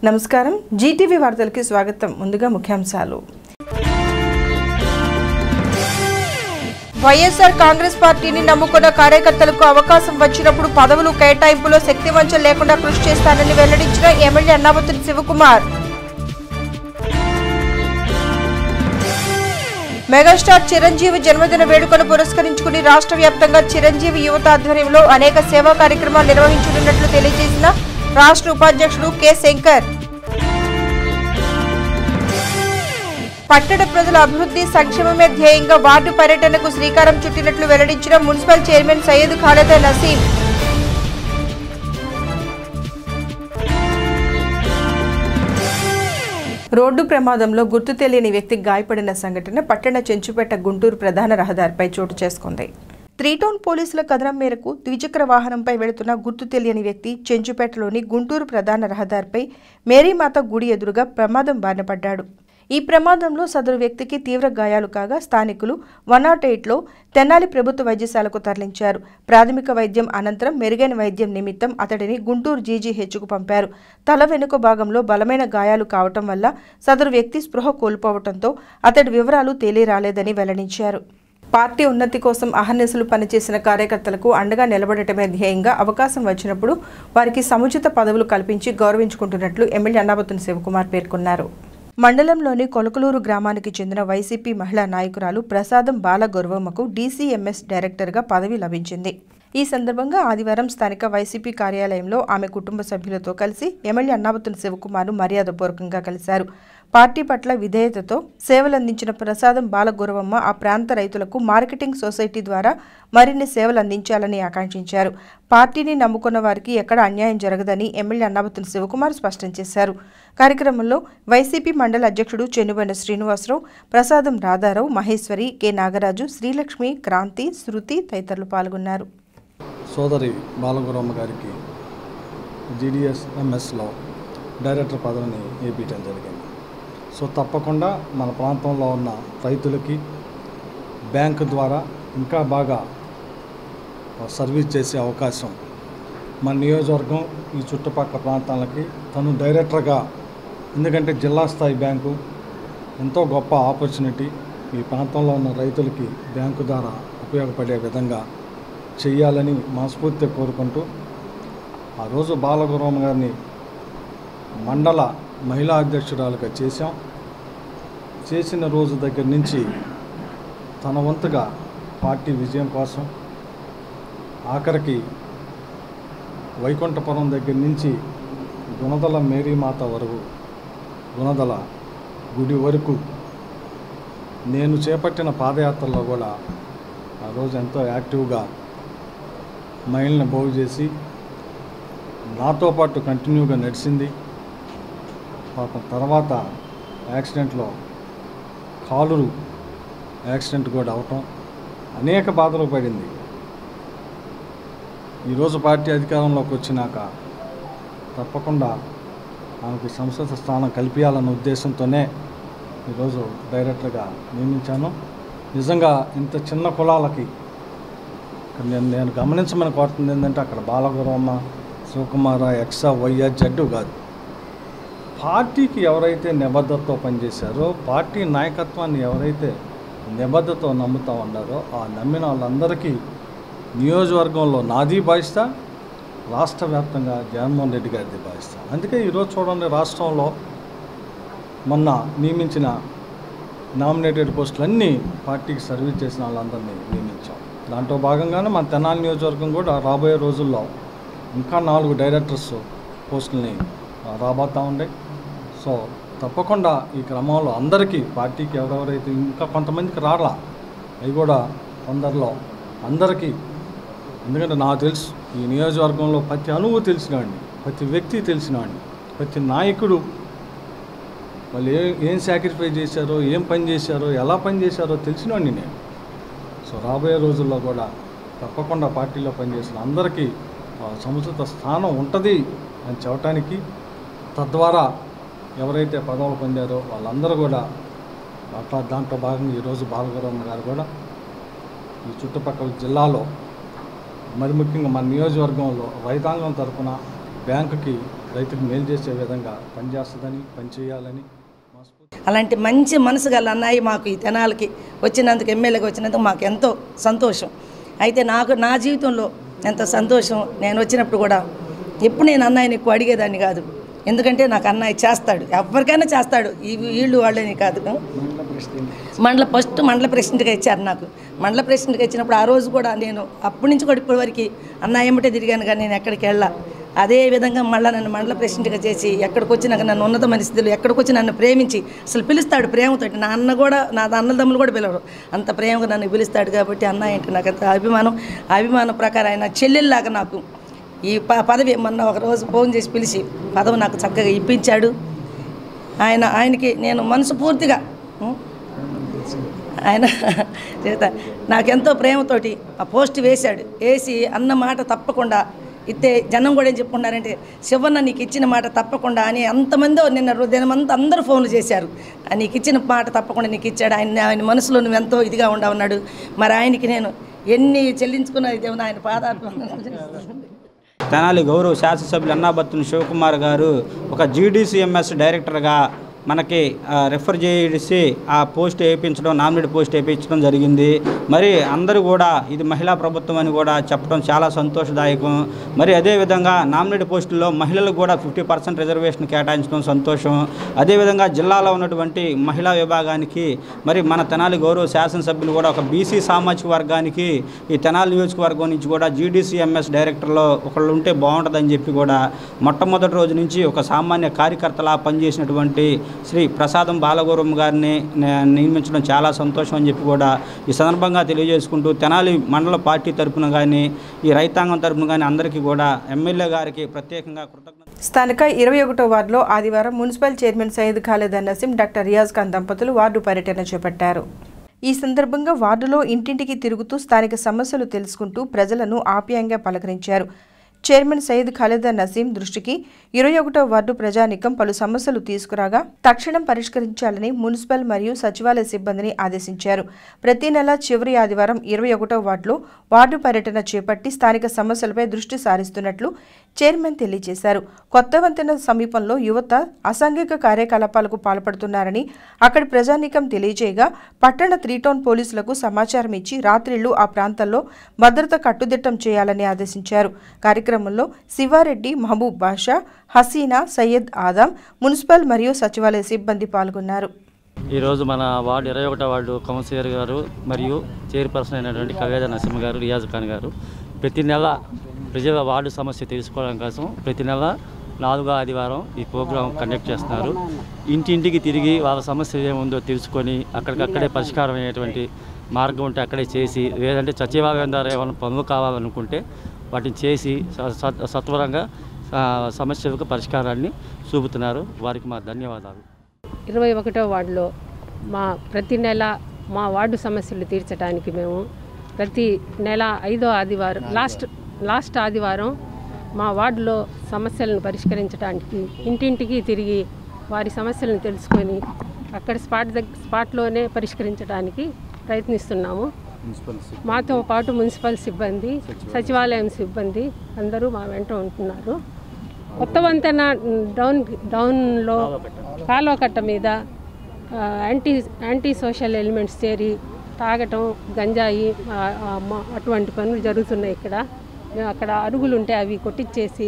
నమస్కారం జీటీవీ వార్తలకి స్వాగతం ముందుగా ముఖ్యాంశాలు వైఎస్ఆర్ కాంగ్రెస్ పార్టీని నమ్ముకున్న కార్యకర్తలకు అవకాశం వచ్చినప్పుడు పదవులు కేటాయింపులో శక్తి వంచన లేకుండా కృషి చేస్తానని వెల్లడించిన ఎమ్మెల్యే అన్నావతిని శివకుమార్ మెగాస్టార్ చిరంజీవి జన్మదిన వేడుకను పురస్కరించుకుని రాష్ట్ర వ్యాప్తంగా చిరంజీవి యువత ఆధ్వర్యంలో అనేక సేవా కార్యక్రమాలు నిర్వహించనున్నట్లు తెలియజేసిన రాష్ట్ర ఉపాధ్యక్షుడు కె శంకర్ పట్టణ ప్రజల అభివృద్ధి సంక్షేమమే ధ్యేయంగా వార్డు పర్యటనకు శ్రీకారం చుట్టినట్లు వెల్లడించిన municipal chairman Syed Khalid Naseem road ప్రమాదంలో గుర్తు తెలియని వ్యక్తి గాయపడిన సంఘటన పట్టణ చెంచుపేట గుంటూరు ప్రధాన రహదారిపై చోటు చేసుకుంది త్రీ టౌన్ పోలీసుల కథనం మేరకు ద్విచక్ర వాహనంపై వెళుతున్న గుర్తు తెలియని వ్యక్తి చెంచుపేటలోని గుంటూరు ప్రధాన రహదారిపై మేరీమాత గుడి ఎదురుగా ప్రమాదం బారిన పడ్డాడు ఈ ప్రమాదంలో సదరు వ్యక్తికి తీవ్ర గాయాలు కాగా స్థానికులు వన్ నాట్ ఎయిట్లో తెనాలి ప్రభుత్వ వైద్యశాలకు తరలించారు ప్రాథమిక వైద్యం అనంతరం మెరుగైన వైద్యం నిమిత్తం అతడిని గుంటూరు జీజీహెచ్కు పంపారు తల వెనుక భాగంలో బలమైన గాయాలు కావటం వల్ల సదరు వ్యక్తి స్పృహ కోల్పోవడంతో అతడి వివరాలు తేలిరాలేదని వెల్లడించారు పార్టీ ఉన్నతి కోసం అహర్నిశలు పనిచేసిన కార్యకర్తలకు అండగా నిలబడటమే ధ్యేయంగా అవకాశం వచ్చినప్పుడు వారికి సముచిత పదవులు కల్పించి గౌరవించుకుంటున్నట్లు ఎమ్మెల్యే అన్నాబతుని శివకుమార్ పేర్కొన్నారు మండలంలోని కొలకలూరు గ్రామానికి చెందిన వైసీపీ మహిళా నాయకురాలు ప్రసాదం బాలగౌరవమ్మకు డీసీఎంఎస్ డైరెక్టర్గా పదవి లభించింది ఈ సందర్భంగా ఆదివారం స్థానిక వైసీపీ కార్యాలయంలో ఆమె కుటుంబ సభ్యులతో కలిసి ఎమ్మెల్యే అన్నాబతుని శివకుమార్ను మర్యాదపూర్వకంగా కలిశారు పార్టీ పట్ల విధేయతతో సేవలందించిన ప్రసాదం బాలగౌరవమ్మ ఆ ప్రాంత రైతులకు మార్కెటింగ్ సొసైటీ ద్వారా మరిన్ని సేవలు అందించాలని ఆకాంక్షించారు పార్టీని నమ్ముకున్న వారికి ఎక్కడ అన్యాయం జరగదని ఎమ్మెల్యే అన్నాబతుని శివకుమార్ స్పష్టం చేశారు కార్యక్రమంలో వైసీపీ మండల అధ్యక్షుడు చెన్నుబైన శ్రీనివాసరావు ప్రసాదం రాధారావు మహేశ్వరి కె నాగరాజు శ్రీలక్ష్మి క్రాంతి శృతి తదితరులు పాల్గొన్నారు సోదరి బాలగురమ్మ గారికి జీడిఎస్ ఎంఎస్లో డైరెక్టర్ పదవిని ఏపీయటం జరిగింది సో తప్పకుండా మన ప్రాంతంలో ఉన్న రైతులకి బ్యాంకు ద్వారా ఇంకా బాగా సర్వీస్ చేసే అవకాశం మన నియోజకవర్గం ఈ చుట్టుపక్కల ప్రాంతాలకి తను డైరెక్టర్గా ఎందుకంటే జిల్లా స్థాయి బ్యాంకు ఎంతో గొప్ప ఆపర్చునిటీ ఈ ప్రాంతంలో ఉన్న రైతులకి బ్యాంకు ద్వారా ఉపయోగపడే విధంగా చెయ్యాలని మనస్ఫూర్తిగా కోరుకుంటూ ఆ రోజు బాలగురమ్మ గారిని మండల మహిళా అధ్యక్షురాలుగా చేశాం చేసిన రోజు దగ్గర నుంచి తన వంతుగా పార్టీ విజయం కోసం ఆఖరికి వైకుంఠపురం దగ్గర నుంచి గుణదల మేరీమాత వరకు గుణదల గుడి వరకు నేను చేపట్టిన పాదయాత్రలో కూడా ఆ రోజు ఎంతో యాక్టివ్గా మహిళని బాగు చేసి నాతో పాటు కంటిన్యూగా నడిచింది పాపం తర్వాత యాక్సిడెంట్లో కాలు యాక్సిడెంట్ కూడా అవటం అనేక బాధలు పడింది ఈరోజు పార్టీ అధికారంలోకి వచ్చినాక తప్పకుండా ఆమెకి సంసద స్థానం కల్పించాలన్న ఉద్దేశంతోనే ఈరోజు డైరెక్టర్గా నియమించాను నిజంగా ఇంత చిన్న కులాలకి నేను నేను గమనించమని కోరుతుంది ఏంటంటే అక్కడ బాలగురమ్మ శివకుమార ఎక్సా వైఆర్ జడ్డు కాదు పార్టీకి ఎవరైతే నిబద్ధతతో పనిచేశారో పార్టీ నాయకత్వాన్ని ఎవరైతే నిబద్ధతో నమ్ముతా ఉన్నారో ఆ నమ్మిన వాళ్ళందరికీ నియోజకవర్గంలో నాది బాధిస్తా రాష్ట్ర వ్యాప్తంగా జగన్మోహన్ రెడ్డి గారిది బాధిస్తా అందుకే ఈరోజు చూడండి రాష్ట్రంలో మొన్న నియమించిన నామినేటెడ్ పోస్టులన్నీ పార్టీకి సర్వీస్ చేసిన వాళ్ళందరినీ నియమించాం దాంట్లో భాగంగానే మన తెనాలి నియోజకవర్గం కూడా రాబోయే రోజుల్లో ఇంకా నాలుగు డైరెక్టర్స్ పోస్టుల్ని ఆ, రాబోతా ఉండే సో తప్పకుండా ఈ క్రమంలో అందరికీ పార్టీకి ఎవరెవరైతే ఇంకా కొంతమందికి రాలా అవి కూడా తొందరలో అందరికీ ఎందుకంటే నాకు తెలుసు ఈ నియోజకవర్గంలో ప్రతి అణువు తెలిసినవాడిని ప్రతి వ్యక్తి తెలిసినవాడిని ప్రతి నాయకుడు వాళ్ళు ఏ ఏం సాక్రిఫైస్ చేశారో ఏం పని చేశారో ఎలా పని చేశారో తెలిసినవాడిని నేను సో రాబోయే రోజుల్లో కూడా తప్పకుండా పార్టీలో పనిచేసిన అందరికీ ఆ, సముచిత స్థానం ఉంటుంది అని చెప్పటానికి తద్వారా ఎవరైతే పదవులు పొందారో వాళ్ళందరూ కూడా అట్లా దాంట్లో భాగంగా ఈరోజు బాలగురమ్మ గారు కూడా ఈ చుట్టుపక్కల జిల్లాలో మరి ముఖ్యంగా మన నియోజకవర్గంలో రైతాంగం తరపున బ్యాంకుకి రైతుకు మేలు చేసే విధంగా పనిచేస్తుందని పనిచేయాలని మనస్ఫూర్తి అలాంటి మంచి మనసు గల అన్నయ్య మాకు ఈ తెనాలకి వచ్చినందుకు ఎమ్మెల్యేగా వచ్చినందుకు మాకు ఎంతో సంతోషం అయితే నాకు నా జీవితంలో ఎంత సంతోషం నేను వచ్చినప్పుడు కూడా ఎప్పుడు నేను అన్నయ్యని ఎక్కువ అడిగేదాన్ని కాదు ఎందుకంటే నాకు అన్నయ్య చేస్తాడు ఎవరికైనా చేస్తాడు ఈ వీళ్ళు వాళ్ళని కాదు మండల ఫస్ట్ మండల ప్రెసిడెంట్గా ఇచ్చారు నాకు మండల ప్రెసిడెంట్గా ఇచ్చినప్పుడు ఆ రోజు కూడా నేను అప్పటి నుంచి కూడా ఇప్పటి వరకు అన్న ఏమిటే తిరిగాను కానీ నేను ఎక్కడికి వెళ్ళా అదే విధంగా మళ్ళీ నన్ను మండల ప్రెసిడెంట్గా చేసి ఎక్కడికి వచ్చినాక నన్ను ఉన్నత పరిస్థితులు ఎక్కడికి వచ్చి నన్ను ప్రేమించి అసలు పిలుస్తాడు ప్రేమతో నా అన్న కూడా నా అన్నదమ్ములు కూడా పిలవరు అంత ప్రేమగా నన్ను పిలుస్తాడు కాబట్టి అన్న ఏంటి నాకు అంత అభిమానం ఆ అభిమానం ప్రకారం ఆయన చెల్లెల్లాగా నాకు ఈ ప పదవి మొన్న ఒక రోజు ఫోన్ చేసి పిలిచి పదవి నాకు చక్కగా ఇప్పించాడు ఆయన ఆయనకి నేను మనసు పూర్తిగా ఉం, ఆయన చేత నాకెంతో ప్రేమతోటి ఆ పోస్ట్ వేశాడు వేసి అన్న మాట తప్పకుండా ఇస్తే జనం కూడా ఏం చెప్పుకున్నారంటే శివన్న నీకు ఇచ్చిన మాట తప్పకుండా అని అంతమంది నిన్న దినమంతా అందరూ ఫోన్లు చేశారు "ఆ, నీకు ఇచ్చిన మాట తప్పకుండా నీకు ఇచ్చాడు ఆయన ఆయన మనసులో నువ్వు ఎంతో ఇదిగా ఉండా ఉన్నాడు మరి ఆయనకి నేను ఎన్ని చెల్లించుకున్నా దేవుని ఆయన పాదాలు తెనాలి గౌరవ శాసనసభ్యులు అన్నాబత్తుని శివకుమార్ గారు ఒక జీడీసీఎంఎస్ డైరెక్టర్గా మనకి ఆ, రెఫర్ చేసి ఆ పోస్ట్ వేయించడం నామినేట్ పోస్ట్ వేయించడం జరిగింది మరి అందరూ కూడా ఇది మహిళా ప్రభుత్వం అని కూడా చెప్పడం చాలా సంతోషదాయకం మరి అదేవిధంగా నామినేట్ పోస్టుల్లో మహిళలకు కూడా ఫిఫ్టీ పర్సెంట్ రిజర్వేషన్ కేటాయించడం సంతోషం అదేవిధంగా జిల్లాలో ఉన్నటువంటి మహిళా విభాగానికి మరి మన తెనాలి గౌరవ శాసనసభ్యులు కూడా ఒక బీసీ సామాజిక వర్గానికి ఈ తెనాలి నియోజకవర్గం నుంచి కూడా జీడీసీఎంఎస్ డైరెక్టర్లో ఒకళ్ళు ఉంటే బాగుంటుందని చెప్పి కూడా మొట్టమొదటి రోజు నుంచి ఒక సామాన్య కార్యకర్తలా పనిచేసినటువంటి శ్రీ ప్రసాదం బాలగౌరవం గారిని నే- నియమించడం చాలా సంతోషం అని చెప్పి కూడా ఈ సందర్భంగా తెలియజేసుకుంటూ తెనాలి మండల పార్టీ తరపున కానీ ఈ రైతాంగం తరపున కానీ అందరికీ కూడా ఎమ్మెల్యే గారికి ప్రత్యేకంగా కృతజ్ఞత స్థానిక ఇరవై ఒకటో వార్డులో ఆదివారం municipal chairman Syed Khalid Naseem doctor Riyaz Khan దంపతులు వార్డు పర్యటన చేపట్టారు ఈ సందర్భంగా వార్డులో ఇంటింటికి తిరుగుతూ స్థానిక సమస్యలు తెలుసుకుంటూ ప్రజలను ఆప్యాయంగా పలకరించారు చైర్మన్ సయ్యద్ ఖాలిద్ నసీం దృష్టికి ఇరవై ఒకటో వార్డు ప్రజానికం పలు సమస్యలు తీసుకురాగా తక్షణం పరిష్కరించాలని మున్సిపల్ మరియు సచివాలయ సిబ్బందిని ఆదేశించారు ప్రతి నెల చివరి ఆదివారం ఇరవై ఒకటో వార్డులో వార్డు పర్యటన చేపట్టి స్థానిక సమస్యలపై దృష్టి సారిస్తున్నట్లు చైర్మన్ తెలియజేశారు కొత్త వంతెన సమీపంలో యువత అసాంఘిక కార్యకలాపాలకు పాల్పడుతున్నారని అక్కడి ప్రజానీకం తెలియజేయగా పట్టణ త్రీ టౌన్ పోలీసులకు సమాచారం ఇచ్చి రాత్రిళ్లు ఆ ప్రాంతాల్లో భద్రత కట్టుదిట్టం చేయాలని ఆదేశించారు కార్యక్రమంలో శివారెడ్డి మహబూబ్ బాషా హసీనా సయ్యద్ ఆదం మున్సిపల్ మరియు సచివాలయ సిబ్బంది పాల్గొన్నారు ఈరోజు మన వార్డు ఇరవై ఒకటో వార్డు కౌన్సిలర్ గారు మరియు చైర్పర్సన్ అయినటువంటి కవేద నరసింహ గారు రియాజ్ ఖాన్ గారు ప్రతి నెల ప్రజల వార్డు సమస్య తెలుసుకోవడం కోసం ప్రతి నెల నాలుగో ఆదివారం ఈ ప్రోగ్రాం కండక్ట్ చేస్తున్నారు ఇంటింటికి తిరిగి వాళ్ళ సమస్య ఏముందో తెలుసుకొని అక్కడికక్కడే పరిష్కారం అయ్యేటువంటి మార్గం ఉంటే అక్కడే చేసి లేదంటే సచివాలయం ద్వారా ఏమైనా పనులు కావాలనుకుంటే వాటిని చేసి స- స- సత్వరంగా ఆ, సమస్యలకు పరిష్కారాన్ని చూపుతున్నారు వారికి మా ధన్యవాదాలు ఇరవై ఒకటో వార్డులో మా ప్రతి నెల మా వార్డు సమస్యలు తీర్చడానికి మేము ప్రతి నెల ఐదో ఆదివారం లాస్ట్ లాస్ట్ ఆదివారం మా వార్డులో సమస్యలను పరిష్కరించడానికి ఇంటింటికి తిరిగి వారి సమస్యలను తెలుసుకొని అక్కడ స్పాట్ దగ్గర స్పాట్లోనే పరిష్కరించడానికి ప్రయత్నిస్తున్నాము మాతో పాటు మున్సిపల్ సిబ్బంది సచివాలయం సిబ్బంది అందరూ మా వెంట ఉంటున్నారు కొత్త వంతెన డౌన్ డౌన్లో కాలువ కట్ట మీద ఆ, యాంటీ యాంటీ సోషల్ ఎలిమెంట్స్ చేరి తాగటం గంజాయి ఆ, ఆ, మ- అటువంటి పనులు జరుగుతున్నాయి ఇక్కడ మేము అక్కడ అరుగులు ఉంటే అవి కొట్టించేసి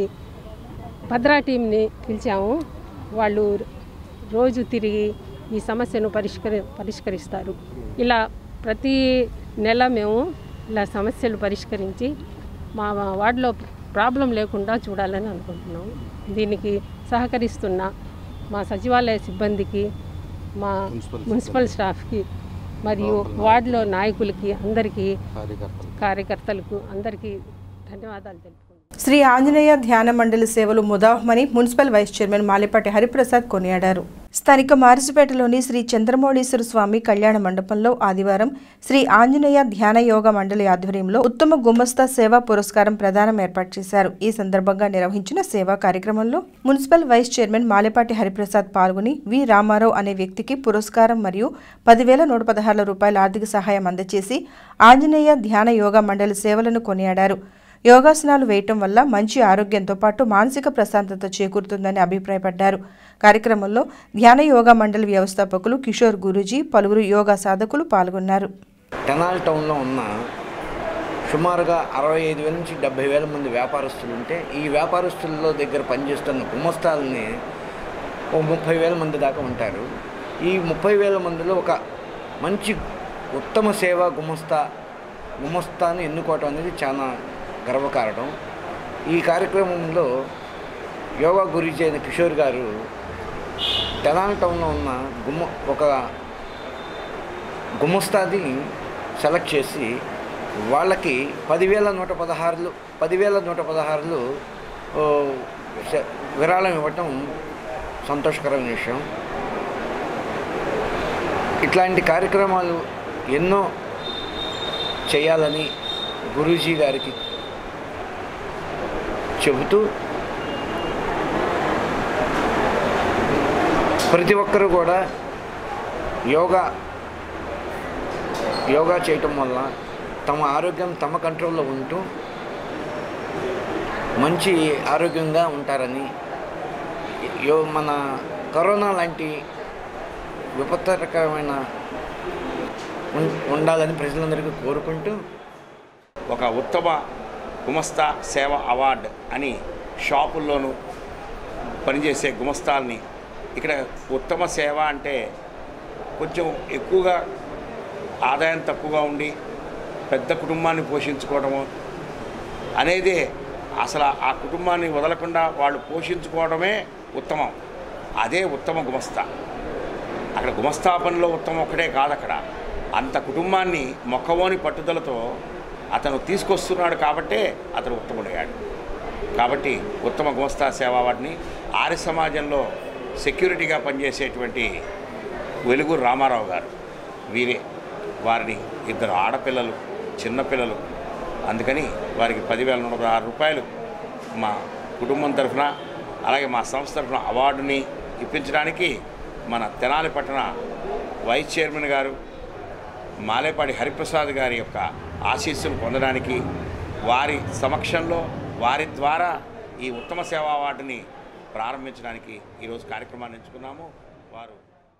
భద్రా టీంని పిలిచాము వాళ్ళు రోజు తిరిగి ఈ సమస్యను పరిష్కరి పరిష్కరిస్తారు ఇలా ప్రతి నెల మేము ఇలా సమస్యలు పరిష్కరించి మా వార్డులో ప్రాబ్లం లేకుండా చూడాలని అనుకుంటున్నాము దీనికి సహకరిస్తున్న మా సచివాలయ సిబ్బందికి మా మున్సిపల్ స్టాఫ్కి మరియు వార్డులో నాయకులకి అందరికీ కార్యకర్తలకు అందరికీ ధన్యవాదాలు తెలుపుకుంటున్నాను శ్రీ ఆంజనేయ ధ్యాన మండలి సేవలు ముదాహమని municipal vice chairman Malipati Hariprasad కొనియాడారు స్థానిక మారిసిపేటలోని శ్రీ చంద్రమౌళీశ్వర స్వామి కళ్యాణ మండపంలో ఆదివారం శ్రీ ఆంజనేయ ధ్యాన యోగ మండలి ఆధ్వర్యంలో ఉత్తమ గుమస్తా సేవా పురస్కారం ప్రదానం ఏర్పాటు చేశారు ఈ సందర్భంగా నిర్వహించిన సేవా కార్యక్రమంలో municipal vice chairman Malepati Hariprasad పాల్గొని వి రామారావు అనే వ్యక్తికి పురస్కారం మరియు పదివేల నూట పదహారుల రూపాయల ఆర్థిక సహాయం అందజేసి ఆంజనేయ ధ్యాన యోగా మండలి సేవలను కొనియాడారు యోగాసనాలు వేయటం వల్ల మంచి ఆరోగ్యంతో పాటు మానసిక ప్రశాంతత చేకూరుతుందని అభిప్రాయపడ్డారు కార్యక్రమంలో ధ్యాన యోగా మండలి వ్యవస్థాపకులు కిషోర్ గురూజీ పలువురు యోగా సాధకులు పాల్గొన్నారు తెనాలి టౌన్లో ఉన్న సుమారుగా అరవై ఐదు వేల నుంచి డెబ్బై వేల మంది వ్యాపారస్తులు ఉంటే ఈ వ్యాపారస్తుల్లో దగ్గర పనిచేస్తున్న గుమస్తాలని ఓ ముప్పై వేల మంది దాకా ఉంటారు ఈ ముప్పై వేల మందిలో ఒక మంచి ఉత్తమ సేవ గుమస్తా గుమస్తాను ఎన్నుకోవటం అనేది చాలా గర్వకారణం ఈ కార్యక్రమంలో యోగా గురించి అయిన కిషోర్ గారు తెనాలి టౌన్లో ఉన్న గుమ్మ ఒక గుమస్తాది సెలెక్ట్ చేసి వాళ్ళకి పదివేల నూట పదహారులు పదివేల నూట పదహారులు ఓ, స- విరాళం ఇవ్వటం సంతోషకరమైన విషయం ఇట్లాంటి కార్యక్రమాలు ఎన్నో చేయాలని గురూజీ గారికి చెబుతూ ప్రతి ఒక్కరూ కూడా యోగా యోగా చేయటం వల్ల తమ ఆరోగ్యం తమ కంట్రోల్లో ఉంటూ మంచి ఆరోగ్యంగా ఉంటారని యో మన కరోనా లాంటి విపత్కరమైన ఉం- ఉండాలని ప్రజలందరికీ కోరుకుంటూ ఒక ఉత్తమ గుమస్తా సేవ అవార్డు అని షాపుల్లోనూ పనిచేసే గుమస్తాల్ని ఇక్కడ ఉత్తమ సేవ అంటే కొంచెం ఎక్కువగా ఆదాయం తక్కువగా ఉండి పెద్ద కుటుంబాన్ని పోషించుకోవడము అనేదే అసలు ఆ కుటుంబాన్ని వదలకుండా వాళ్ళు పోషించుకోవడమే ఉత్తమం అదే ఉత్తమ గుమస్తా అక్కడ గుమస్తా పనిలో ఉత్తమం ఒక్కడే కాదు అక్కడ అంత కుటుంబాన్ని మొక్కవోని పట్టుదలతో అతను తీసుకొస్తున్నాడు కాబట్టే అతను ఉత్తముడయ్యాడు కాబట్టి ఉత్తమ గుమస్తా సేవా వాటిని ఆర్య సమాజంలో సెక్యూరిటీగా పనిచేసేటువంటి వెలుగు రామారావు గారు వీరే వారిని ఇద్దరు ఆడపిల్లలు చిన్నపిల్లలు అందుకని వారికి పదివేల నూట పదహారు రూపాయలు మా కుటుంబం తరఫున అలాగే మా సంస్థ తరఫున అవార్డుని ఇప్పించడానికి మన తెనాలి పట్టణ వైస్ చైర్మన్ గారు మాలేపాటి హరిప్రసాద్ గారి యొక్క ఆశీస్సులు పొందడానికి వారి సమక్షంలో వారి ద్వారా ఈ ఉత్తమ సేవా అవార్డుని ప్రారంభించడానికి ఈరోజు కార్యక్రమాన్ని ఎంచుకున్నాము వారు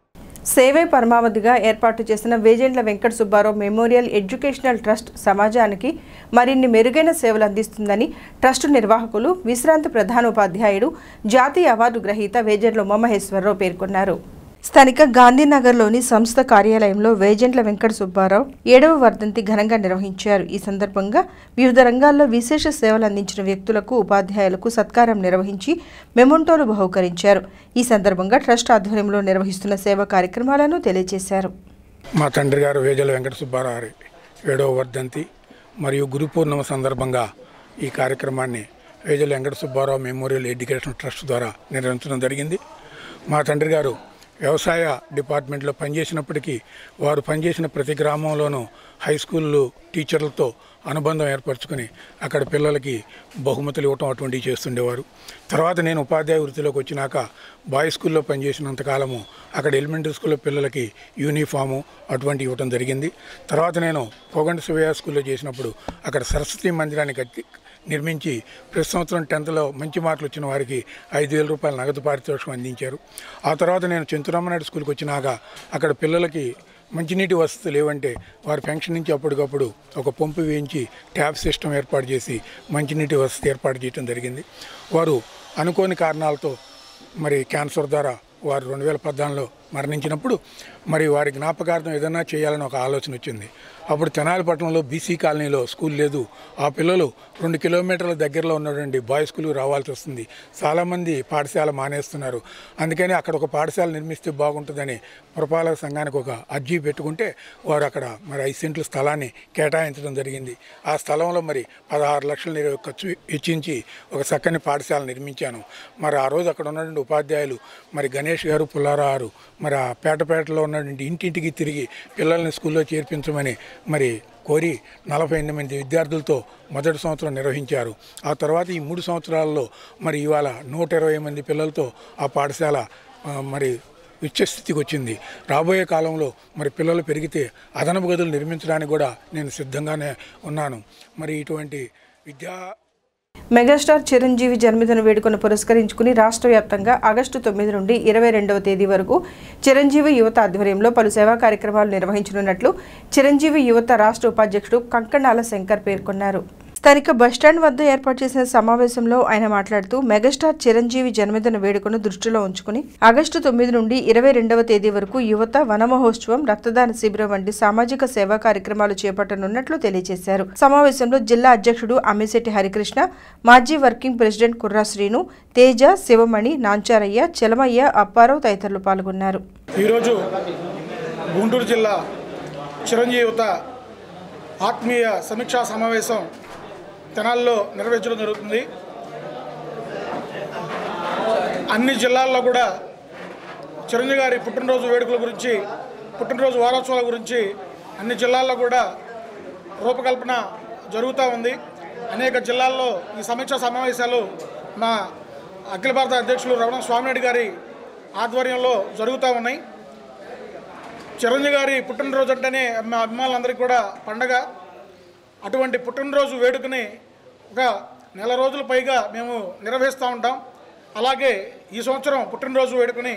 సేవే పరమావధిగా ఏర్పాటు చేసిన Vejendla Venkata Subbarao memorial educational trust సమాజానికి మరిన్ని మెరుగైన సేవలు అందిస్తుందని ట్రస్ట్ నిర్వాహకులు విశ్రాంతి ప్రధానోపాధ్యాయుడు జాతీయ అవార్డు గ్రహీత వేజెండ్ల ఉమామహేశ్వరరావు పేర్కొన్నారు స్థానిక గాంధీనగర్లోని సంస్థ కార్యాలయంలో వేజెంట్ల వెంకట సుబ్బారావు ఏడవ వర్ధంతి ఘనంగా నిర్వహించారు ఈ సందర్భంగా వివిధ రంగాల్లో విశేష సేవలు అందించిన వ్యక్తులకు ఉపాధ్యాయులకు సత్కారం నిర్వహించి మెమొంటోలు బహుకరించారు ఈ సందర్భంగా ట్రస్ట్ ఆధ్వర్యంలో నిర్వహిస్తున్న సేవా కార్యక్రమాలను తెలియజేశారు మా తండ్రి గారు వేజల వెంకట సుబ్బారావు గారి ఏడవ వర్ధంతి మరియు గురు పూర్ణిమ సందర్భంగా ఈ కార్యక్రమాన్ని Vejala Venkata Subbarao memorial education trust ద్వారా నిర్వహించడం జరిగింది మా తండ్రి గారు వ్యవసాయ డిపార్ట్మెంట్లో పనిచేసినప్పటికీ వారు పనిచేసిన ప్రతి గ్రామంలోనూ హై స్కూళ్ళు టీచర్లతో అనుబంధం ఏర్పరచుకొని అక్కడ పిల్లలకి బహుమతులు ఇవ్వటం అటువంటివి చేస్తుండేవారు తర్వాత నేను ఉపాధ్యాయ వృత్తిలోకి వచ్చినాక బాయ్స్ స్కూల్లో పనిచేసినంత కాలము అక్కడ ఎలిమెంటరీ స్కూల్లో పిల్లలకి యూనిఫాము అటువంటి ఇవ్వటం జరిగింది తర్వాత నేను పోగండ శివయ్య స్కూల్లో చేసినప్పుడు అక్కడ సరస్వతి మందిరాన్ని కట్టి నిర్మించి ప్రతి సంవత్సరం టెన్త్లో మంచి మార్కులు వచ్చిన వారికి ఐదు వేల రూపాయల నగదు పారితోషికం అందించారు ఆ తర్వాత నేను చంతురామనాయుడు స్కూల్కి వచ్చినాక అక్కడ పిల్లలకి మంచినీటి వసతులు లేవంటే వారి పెన్షన్ నుంచి అప్పటికప్పుడు ఒక పంపు వేయించి ట్యాప్ సిస్టమ్ ఏర్పాటు చేసి మంచినీటి వసతి ఏర్పాటు చేయడం జరిగింది వారు అనుకోని కారణాలతో మరి క్యాన్సర్ ద్వారా వారు రెండు వేల పద్నాలుగులో మరణించినప్పుడు మరి వారి జ్ఞాపకార్థం ఏదైనా చేయాలని ఒక ఆలోచన వచ్చింది అప్పుడు తెనాలి పట్టణంలో బీసీ కాలనీలో స్కూల్ లేదు ఆ పిల్లలు రెండు కిలోమీటర్ల దగ్గరలో ఉన్నటువంటి బాయ్స్ స్కూల్కి రావాల్సి వస్తుంది చాలామంది పాఠశాల మానేస్తున్నారు అందుకని అక్కడ ఒక పాఠశాల నిర్మిస్తే బాగుంటుందని పురపాలక సంఘానికి ఒక అర్జీ పెట్టుకుంటే వారు అక్కడ మరి ఐదు సెంట్ల స్థలాన్ని కేటాయించడం జరిగింది ఆ స్థలంలో మరి పదహారు లక్షలు నిర్- ఖర్చు వెచ్చించి ఒక చక్కని పాఠశాల నిర్మించాను మరి ఆ రోజు అక్కడ ఉన్నటువంటి ఉపాధ్యాయులు మరి గణేష్ గారు పుల్లారా గారు మరి ఆ పేటపేటలో ఉన్నటువంటి ఇంటింటికి తిరిగి పిల్లల్ని స్కూల్లో చేర్పించమని మరి కోరి నలభై ఎనిమిది మంది విద్యార్థులతో మొదటి సంవత్సరం నిర్వహించారు ఆ తర్వాత ఈ మూడు సంవత్సరాల్లో మరి ఇవాళ నూట ఇరవై మంది పిల్లలతో ఆ పాఠశాల ఆ, మరి ఉచ్చస్థితికి వచ్చింది రాబోయే కాలంలో మరి పిల్లలు పెరిగితే అదనపు గదులు నిర్మించడానికి కూడా నేను సిద్ధంగానే ఉన్నాను మరి ఇటువంటి విద్యా మెగాస్టార్ చిరంజీవి జన్మదిన వేడుకను పురస్కరించుకుని రాష్ట్ర వ్యాప్తంగా ఆగస్టు తొమ్మిది నుండి ఇరవై రెండవ తేదీ వరకు చిరంజీవి యువత ఆధ్వర్యంలో పలు సేవా కార్యక్రమాలు నిర్వహించనున్నట్లు చిరంజీవి యువత రాష్ట్ర ఉపాధ్యక్షుడు కంకణాల శంకర్ పేర్కొన్నారు స్థానిక బస్టాండ్ వద్ద ఏర్పాటు చేసిన సమావేశంలో ఆయన మాట్లాడుతూ మెగాస్టార్ చిరంజీవి జన్మదిన వేడుకను దృష్టిలో ఉంచుకుని ఆగస్టు తొమ్మిది నుండి ఇరవై రెండవ తేదీ వరకు యువత వనమహోత్సవం రక్తదాన శిబిరం వంటి సామాజిక సేవా కార్యక్రమాలు చేపట్టనున్నట్లు తెలియజేశారు సమావేశంలో జిల్లా అధ్యక్షుడు అమ్మిశెట్టి హరికృష్ణ మాజీ వర్కింగ్ ప్రెసిడెంట్ కుర్రా శ్రీను తేజ శివమణి నాంచారయ్య చెలమయ్య అప్పారావు తదితరులు పాల్గొన్నారు ఈరోజు గుంటూరు జిల్లా చిరంజీవి యువత ఆత్మీయ సమీక్షా సమావేశం తెనాల్లో నిర్వహించడం జరుగుతుంది అన్ని జిల్లాల్లో కూడా చిరంజీవి గారి పుట్టినరోజు వేడుకల గురించి పుట్టినరోజు వారోత్సవాల గురించి అన్ని జిల్లాల్లో కూడా రూపకల్పన జరుగుతూ ఉంది అనేక జిల్లాల్లో ఈ సమీక్షా సమావేశాలు మా అఖిల భారత అధ్యక్షులు రమణ స్వామినాయుడు గారి ఆధ్వర్యంలో జరుగుతూ ఉన్నాయి చిరంజీవి గారి పుట్టినరోజు అంటేనే మా అభిమానులందరికీ కూడా పండగ అటువంటి పుట్టినరోజు వేడుకని ఒక నెల రోజుల పైగా మేము నిర్వహిస్తూ ఉంటాం అలాగే ఈ సంవత్సరం పుట్టినరోజు వేడుకని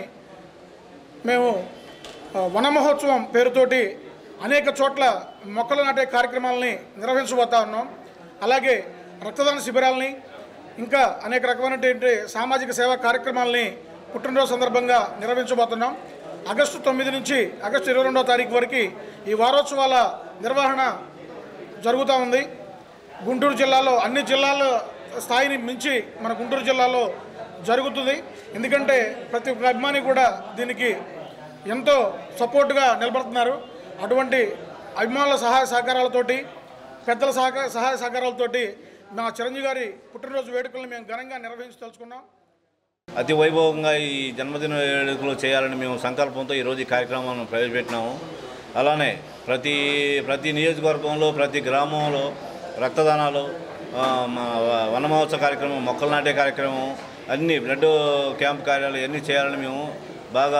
మేము ఆ, వన మహోత్సవం పేరుతోటి అనేక చోట్ల మొక్కలు నాటే కార్యక్రమాలని నిర్వహించబోతా ఉన్నాం అలాగే రక్తదాన శిబిరాలని ఇంకా అనేక రకమైనటువంటి సామాజిక సేవా కార్యక్రమాలని పుట్టినరోజు సందర్భంగా నిర్వహించబోతున్నాం ఆగస్టు తొమ్మిది నుంచి ఆగస్టు ఇరవై రెండవ తారీఖు వరకు ఈ వారోత్సవాల నిర్వహణ జరుగుతూ ఉంది గుంటూరు జిల్లాలో అన్ని జిల్లాల స్థాయిని మించి మన గుంటూరు జిల్లాలో జరుగుతుంది ఎందుకంటే ప్రతి ఒక్క అభిమాని కూడా దీనికి ఎంతో సపోర్ట్గా నిలబడుతున్నారు అటువంటి అభిమానుల సహాయ సహకారాలతోటి పెద్దల సహకార సహాయ సహకారాలతోటి మా చిరంజీవి గారి పుట్టినరోజు వేడుకలను మేము ఘనంగా నిర్వహించి తెలుసుకున్నాం అతి వైభవంగా ఈ జన్మదిన వేడుకలు చేయాలని మేము సంకల్పంతో ఈరోజు ఈ కార్యక్రమాన్ని ప్రవేశపెట్టినాము అలానే ప్రతి ప్రతి నియోజకవర్గంలో ప్రతి గ్రామంలో రక్తదానాలు ఆ, మా వ- వన మహోత్సవ కార్యక్రమం మొక్కలు నాటే కార్యక్రమం అన్ని బ్లడ్ క్యాంప్ కార్యాలు అన్నీ చేయాలని మేము బాగా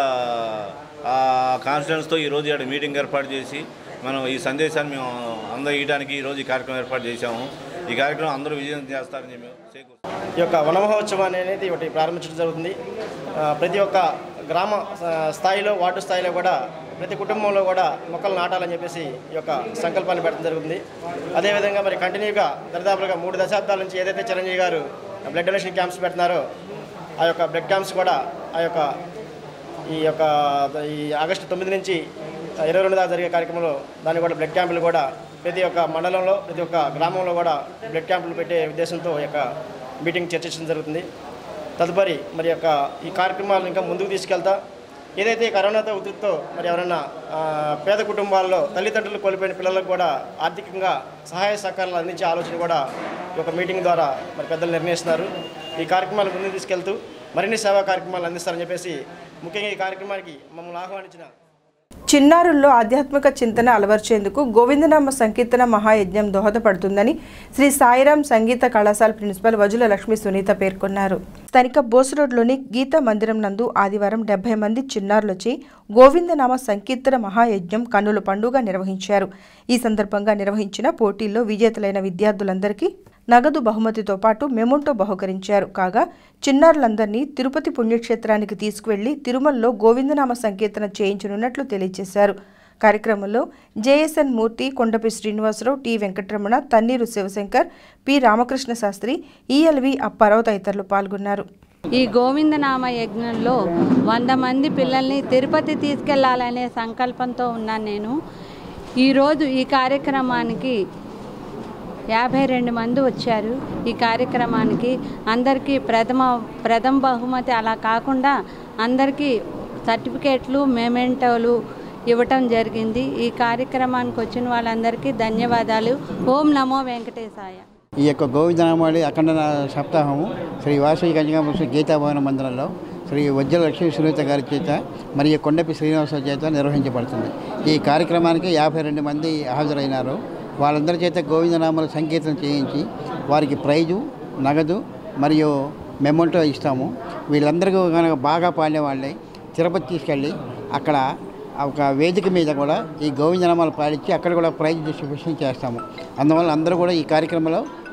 ఆ కాన్ఫిడెన్స్తో ఈరోజు ఇక్కడ మీటింగ్ ఏర్పాటు చేసి మనం ఈ సందేశాన్ని మేము అందరూ ఇవ్వడానికి ఈరోజు ఈ కార్యక్రమం ఏర్పాటు చేశాము ఈ కార్యక్రమం అందరూ విజయం చేస్తారని మేము చేకూరు ఈ యొక్క వన మహోత్సవం అనేది ఒకటి ప్రారంభించడం జరుగుతుంది ఆ, ప్రతి ఒక్క గ్రామ ఆ, స్థాయిలో వార్డు స్థాయిలో కూడా ప్రతి కుటుంబంలో కూడా మొక్కలు నాటాలని చెప్పేసి ఈ యొక్క సంకల్పాన్ని పెట్టడం జరుగుతుంది అదేవిధంగా మరి కంటిన్యూగా దరిదాపులుగా మూడు దశాబ్దాల నుంచి ఏదైతే చిరంజీవి గారు బ్లడ్ డొనేషన్ క్యాంప్స్ పెడుతున్నారో ఆ యొక్క బ్లడ్ క్యాంప్స్ కూడా ఆ యొక్క ఈ యొక్క ఈ ఆగస్టు తొమ్మిది నుంచి ఇరవై రెండు దాకా జరిగే కార్యక్రమంలో దాన్ని కూడా బ్లడ్ క్యాంపులు కూడా ప్రతి ఒక్క మండలంలో ప్రతి ఒక్క గ్రామంలో కూడా బ్లడ్ క్యాంపులు పెట్టే ఉద్దేశంతో ఈ యొక్క మీటింగ్ చర్చించడం జరుగుతుంది తదుపరి మరి యొక్క ఈ కార్యక్రమాలను ఇంకా ముందుకు తీసుకెళ్తా ఏదైతే ఈ కరోనాతో ఉధృతితో మరి ఎవరైనా ఆ, పేద కుటుంబాల్లో తల్లిదండ్రులు కోల్పోయిన పిల్లలకు కూడా ఆర్థికంగా సహాయ సహకారాలు అందించే ఆలోచన కూడా ఈ యొక్క మీటింగ్ ద్వారా మరి పెద్దలు నిర్ణయిస్తున్నారు ఈ కార్యక్రమాలు ముందుకు తీసుకెళ్తూ మరిన్ని సేవా కార్యక్రమాలు అందిస్తారని చెప్పేసి ముఖ్యంగా ఈ కార్యక్రమానికి మమ్మల్ని ఆహ్వానించిన చిన్నారుల్లో ఆధ్యాత్మిక చింతన అలవర్చేందుకు గోవిందనామ సంకీర్తన మహాయజ్ఞం దోహదపడుతుందని శ్రీ సాయిరాం సంగీత కళాశాల ప్రిన్సిపల్ వజుల లక్ష్మి సునీత పేర్కొన్నారు స్థానిక బోస్ రోడ్లోని గీతా మందిరం నందు ఆదివారం డెబ్బై మంది చిన్నారులచే గోవిందనామ సంకీర్తన మహాయజ్ఞం కన్నుల పండుగ నిర్వహించారు ఈ సందర్భంగా నిర్వహించిన పోటీల్లో విజేతలైన విద్యార్థులందరికీ నగదు బహుమతితో పాటు మెమోంటో బహుకరించారు కాగా చిన్నారులందరినీ తిరుపతి పుణ్యక్షేత్రానికి తీసుకువెళ్లి తిరుమలలో గోవిందనామ సంకీర్తన చేయించనున్నట్లు తెలియజేశారు కార్యక్రమంలో JSN Murthy Kondapi Srinivasarao T Venkataramana Tanneeru Sivashankar P Ramakrishna Sastry ELV Apparao తదితరులు పాల్గొన్నారు ఈ గోవిందనామ యజ్ఞంలో వంద మంది పిల్లల్ని తిరుపతి తీసుకెళ్లాలనే సంకల్పంతో ఉన్నాను నేను ఈరోజు ఈ కార్యక్రమానికి యాభై రెండు మంది వచ్చారు ఈ కార్యక్రమానికి అందరికీ ప్రథమ ప్రథమ బహుమతి అలా కాకుండా అందరికీ సర్టిఫికేట్లు మెమెంటోలు ఇవ్వటం జరిగింది ఈ కార్యక్రమానికి వచ్చిన వాళ్ళందరికీ ధన్యవాదాలు ఓం నమో వెంకటేశాయ ఈ యొక్క గోవిందనామాలి అఖండ సప్తాహము శ్రీ వాసవి కన్యకామృష్ణ గీతాభవన మందిరంలో శ్రీ వజ్ర లక్ష్మీ సునీత గారి చేత మరియు కొండపి శ్రీనివాస చేత నిర్వహించబడుతుంది ఈ కార్యక్రమానికి యాభై రెండు మంది హాజరైనారు వాళ్ళందరి చేత గోవిందనామాల సంకీర్తన చేయించి వారికి ప్రైజు నగదు మరియు మెమోంటో ఇస్తాము వీళ్ళందరికీ కనుక బాగా పాడే వాళ్ళే తిరుపతి తీసుకెళ్ళి అక్కడ ఒక వేదిక మీద కూడా ఈ గోవిందనామాలు పాడించి అక్కడ కూడా ప్రైజ్ డిస్ట్రిబ్యూషన్ చేస్తాము అందువల్ల అందరూ కూడా ఈ కార్యక్రమంలో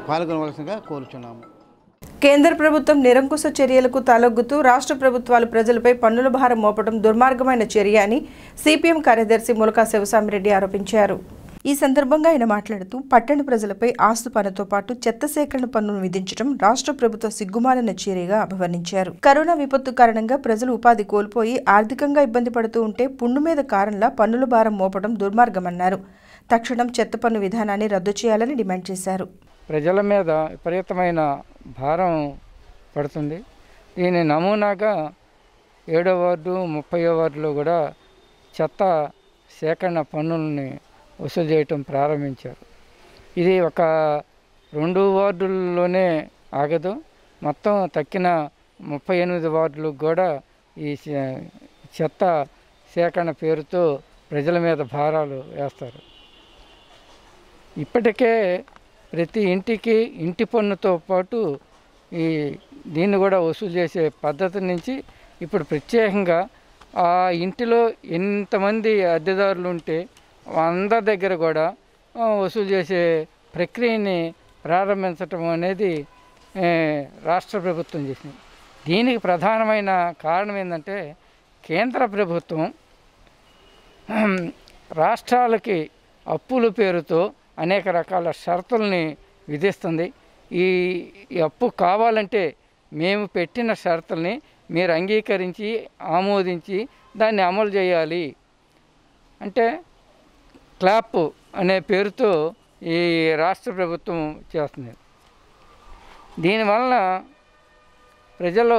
పాల్గొనవలసిందిగా కోరుచున్నాము కేంద్ర ప్రభుత్వం నిరంకుశ చర్యలకు తలొగ్గుతూ రాష్ట్ర ప్రభుత్వాలు ప్రజలపై పన్నుల భారం మోపడం దుర్మార్గమైన చర్య అని సిపిఎం కార్యదర్శి ములకా శివసామిరెడ్డి ఆరోపించారు ఈ సందర్భంగా ఆయన మాట్లాడుతూ పట్టణ ప్రజలపై ఆస్తు పన్నుతో పాటు చెత్త సేకరణ పన్నును విధించడం రాష్ట్ర ప్రభుత్వ సిగ్గుమాలిన చర్యగా అభివర్ణించారు కరోనా విపత్తు కారణంగా ప్రజలు ఉపాధి కోల్పోయి ఆర్థికంగా ఇబ్బంది పడుతూ ఉంటే పుండు మీద కారణంలా పన్నుల భారం మోపడం దుర్మార్గమన్నారు తక్షణం చెత్త పన్ను విధానాన్ని రద్దు చేయాలని డిమాండ్ చేశారు ప్రజల మీద విపరీతమైన భారం పడుతుంది దీని నమూనాగా ఏడో వార్డు ముప్పై వార్డులో కూడా చెత్త సేకరణ పన్నుల్ని వసూలు చేయటం ప్రారంభించారు ఇది ఒక రెండు వార్డుల్లోనే ఆగదు మొత్తం తక్కిన ముప్పై ఎనిమిది వార్డులకు కూడా ఈ చె- చెత్త సేకరణ పేరుతో ప్రజల మీద భారాలు వేస్తారు ఇప్పటికే ప్రతి ఇంటికి ఇంటి పన్నుతో పాటు ఈ దీన్ని కూడా వసూలు చేసే పద్ధతి నుంచి ఇప్పుడు ప్రత్యేకంగా ఆ ఇంటిలో ఎంతమంది అద్దెదారులు ఉంటే అందరి దగ్గర కూడా ఆ, వసూలు చేసే ప్రక్రియని ప్రారంభించటం అనేది ఏ, రాష్ట్ర ప్రభుత్వం చేసింది దీనికి ప్రధానమైన కారణం ఏంటంటే కేంద్ర ప్రభుత్వం రాష్ట్రాలకి అప్పుల పేరుతో అనేక రకాల షరతుల్ని విధిస్తుంది ఈ ఈ అప్పు కావాలంటే మేము పెట్టిన షరతుల్ని మీరు అంగీకరించి ఆమోదించి దాన్ని అమలు చేయాలి అంటే క్లాప్ అనే పేరుతో ఈ రాష్ట్ర ప్రభుత్వం చేస్తుంది దీనివల్ల ప్రజలు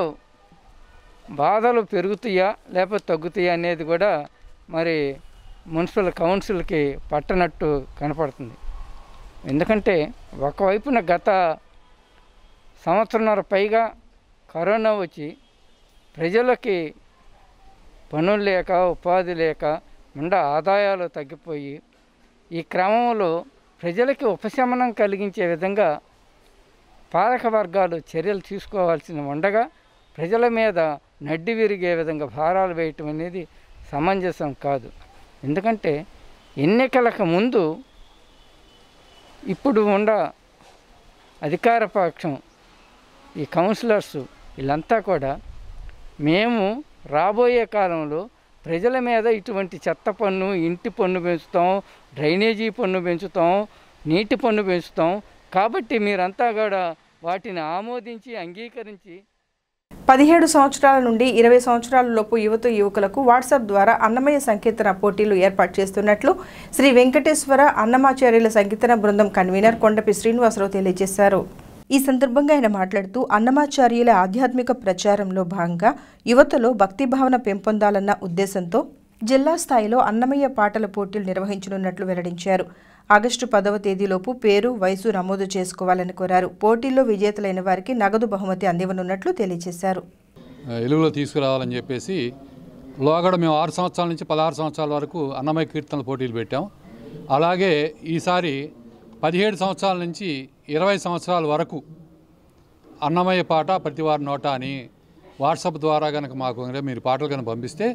బాధలు పెరుగుతాయా లేకపోతే తగ్గుతాయా అనేది కూడా మరి మున్సిపల్ కౌన్సిల్కి పట్టనట్టు కనపడుతుంది ఎందుకంటే ఒకవైపున గత సంవత్సరంన్నర పైగా కరోనా వచ్చి ప్రజలకి పనులు లేక ఉపాధి లేక ఉండ ఆదాయాలు తగ్గిపోయి ఈ క్రమంలో ప్రజలకి ఉపశమనం కలిగించే విధంగా పాలక వర్గాలు చర్యలు తీసుకోవాల్సిన ఉండగా ప్రజల మీద నడ్డి విరిగే విధంగా భారాలు వేయటం అనేది సమంజసం కాదు ఎందుకంటే ఎన్నికలకు ముందు ఇప్పుడు ఉండ అధికార పక్షం ఈ కౌన్సిలర్స్ వీళ్ళంతా కూడా మేము రాబోయే కాలంలో ప్రజల మీద ఇటువంటి చెత్త పన్ను ఇంటి పన్ను పెంచుతాం డ్రైనేజీ పన్ను పెంచుతాం నీటి పన్ను పెంచుతాం కాబట్టి మీరంతా కూడా వాటిని ఆమోదించి అంగీకరించి పదిహేడు సంవత్సరాల నుండి ఇరవై సంవత్సరాల లోపు యువత యువకులకు వాట్సాప్ ద్వారా అన్నమయ్య సంకీర్తన పోటీలు ఏర్పాటు చేస్తున్నట్లు శ్రీ వెంకటేశ్వర అన్నమాచార్యుల సంకీర్తన బృందం కన్వీనర్ కొండపి శ్రీనివాసరావు తెలియజేశారు ఈ సందర్భంగా ఆయన మాట్లాడుతూ అన్నమాచార్యుల ఆధ్యాత్మిక ప్రచారంలో భాగంగా యువతలో భక్తి భావన పెంపొందాలన్న ఉద్దేశంతో జిల్లా స్థాయిలో అన్నమయ్య పాటల పోటీలు నిర్వహించనున్నట్లు వెల్లడించారు ఆగస్టు పదవ తేదీలోపు పేరు వయసు నమోదు చేసుకోవాలని కోరారు పోటీల్లో విజేతలైన వారికి నగదు బహుమతి అందివనున్నట్లు తెలియజేశారు వెలుగులో తీసుకురావాలని చెప్పేసి లోగడ మేము ఆరు సంవత్సరాల నుంచి పదహారు సంవత్సరాల వరకు అన్నమయ్య కీర్తనల పోటీలు పెట్టాం అలాగే ఈసారి పదిహేడు సంవత్సరాల నుంచి ఇరవై సంవత్సరాల వరకు అన్నమయ్య పాట ప్రతివారి నోట అని వాట్సాప్ ద్వారా కనుక మాకు కనుక మీరు పాటలు కనుక పంపిస్తే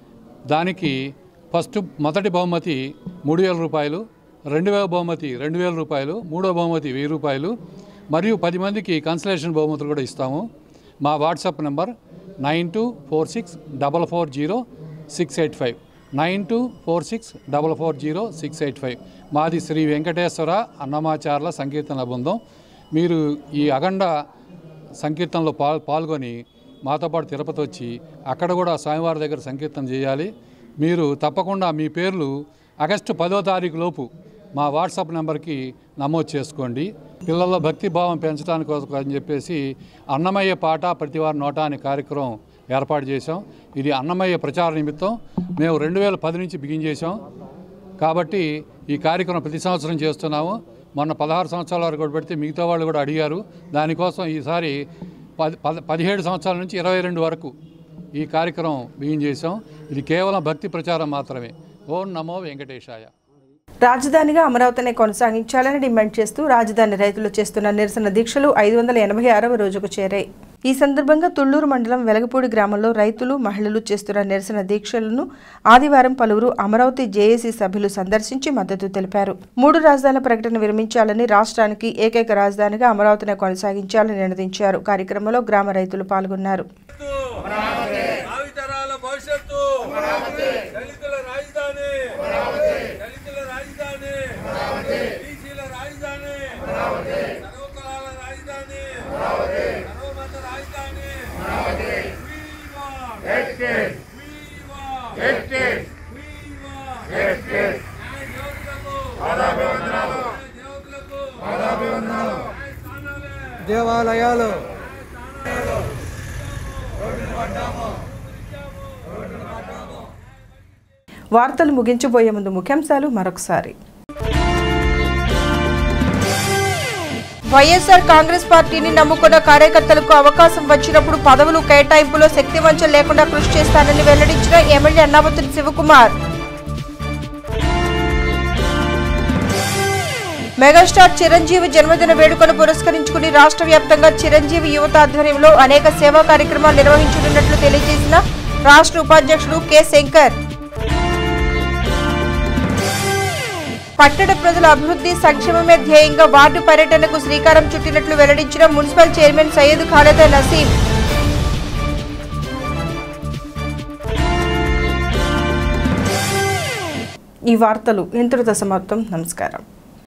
దానికి ఫస్ట్ మొదటి బహుమతి మూడు వేల రూపాయలు రెండు వేల బహుమతి రెండు వేల రూపాయలు మూడో బహుమతి వెయ్యి రూపాయలు మరియు పది మందికి కన్సలేషన్ బహుమతులు కూడా ఇస్తాము మా WhatsApp number nine two four six double four zero six eight five nine two four six double four zero six eight five మాది శ్రీ వెంకటేశ్వర అన్నమాచార్ల సంకీర్తన బృందం మీరు ఈ అఖండ సంకీర్తనలో పాల్ పాల్గొని మాతో పాటు తిరుపతి వచ్చి అక్కడ కూడా స్వామివారి దగ్గర సంకీర్తన చేయాలి మీరు తప్పకుండా మీ పేర్లు ఆగస్టు పదో తారీఖు లోపు మా వాట్సాప్ నెంబర్కి నమోదు చేసుకోండి పిల్లల్లో భక్తి భావం పెంచడానికి కోసం అని చెప్పేసి అన్నమయ్య పాట ప్రతివారి నోట అనే కార్యక్రమం ఏర్పాటు చేశాం ఇది అన్నమయ్య ప్రచార నిమిత్తం మేము రెండు వేల పది నుంచి బిగిన్ చేశాం కాబట్టి ఈ కార్యక్రమం ప్రతి సంవత్సరం చేస్తున్నాము మొన్న పదహారు సంవత్సరాల వరకు కూడా పెడితే మిగతా వాళ్ళు కూడా అడిగారు దానికోసం ఈసారి పది పద పదిహేడు సంవత్సరాల నుంచి ఇరవై రెండు వరకు ఈ కార్యక్రమం బిగిన్ చేశాం ఇది కేవలం భక్తి ప్రచారం మాత్రమే ఓం నమో వెంకటేశాయ రాజధానిగా అమరావతినే కొనసాగించాలని డిమాండ్ చేస్తూ రాజధాని రైతులు చేస్తున్న నిరసన దీక్షలు ఐదు వందల ఎనభై ఆరవ రోజుకు చేరాయి ఈ సందర్భంగా తుళ్లూరు మండలం వెలగపూడి గ్రామంలో రైతులు మహిళలు చేస్తున్న నిరసన దీక్షలను ఆదివారం పలువురు అమరావతి జేఏసీ సభ్యులు సందర్శించి మద్దతు తెలిపారు మూడు రాజధానుల ప్రకటన విరమించాలని రాష్ట్రానికి ఏకైక రాజధానిగా అమరావతిని కొనసాగించాలని నిర్ణయించారు కార్యక్రమంలో గ్రామ రైతులు పాల్గొన్నారు భావితరాల భవిష్యత్తు దళితుల రాజధాని దళితుల రాజధాని బీసీల రాజధాని సర్వకులాల రాజధాని సర్వమత రాజధాని దేవాలయాలు వార్తలు ముగించబోయే ముందు ముఖ్యాంశాలు మరొకసారి వైఎస్ఆర్ కాంగ్రెస్ పార్టీని నమ్ముకున్న కార్యకర్తలకు అవకాశం వచ్చినప్పుడు పదవులు కేటాయింపులో శక్తివంచం లేకుండా కృషి చేస్తానని వెల్లడించిన ఎమ్మెల్యే అన్నామతుని శివకుమార్ మెగాస్టార్ చిరంజీవి జన్మదిన వేడుకను పురస్కరించుకుని రాష్ట్ర వ్యాప్తంగా చిరంజీవి యువత ఆధ్వర్యంలో అనేక సేవా కార్యక్రమాలు నిర్వహించనున్నట్లు తెలియజేసిన రాష్ట్ర ఉపాధ్యక్షుడు కె శంకర్ పట్టణ ప్రజల అభివృద్ధి సంక్షేమమే ధ్యేయంగా వార్డు పర్యటనకు శ్రీకారం చుట్టినట్లు వెల్లడించిన మున్సిపల్ చైర్మన్ సయ్యద్ ఖాలేద్ నసీం ఈ వార్తలు ఇంతటితో సమాప్తం నమస్కారం